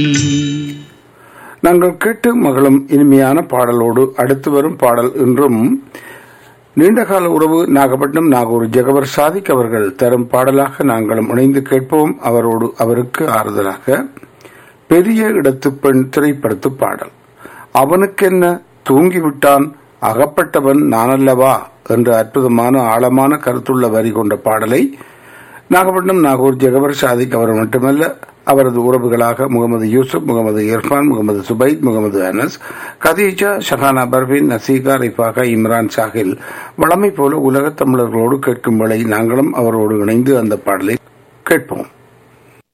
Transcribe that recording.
நாங்கள் கேட்டு மகளும் இனிமையான பாடலோடு அடுத்து வரும் பாடல் இன்றும் நீண்டகால உறவு நாகப்பட்டினம் நாகூர் ஜெகவர் சாதிக் அவர்கள் தரும் பாடலாக நாங்களும் இணைந்து கேட்போம் அவரோடு அவருக்கு ஆறுதலாக பெரிய இடத்து பெண் திரைப்படத்து பாடல் அவனுக்கென்ன தூங்கிவிட்டான் அகப்பட்டவன் நானல்லவா என்ற அற்புதமான ஆழமான கருத்துள்ள வரி கொண்ட பாடலை நாகப்பட்டினம் நாகூர் ஜெகவர் சாதிக் அவர் மட்டுமல்ல அவரது உறவுகளாக முகமது யூசுப் முகமது இர்ஃபான் முகமது சுபைத் முகமது அனஸ் கதீஜா ஷஹானா பர்வீன் நசீகா ரிஃபாகா இம்ரான் சாஹில் வளமை போல உலகத் தமிழர்களோடு கேட்கும் வேளை நாங்களும் அவரோடு இணைந்து அந்த பாடலை கேட்போம்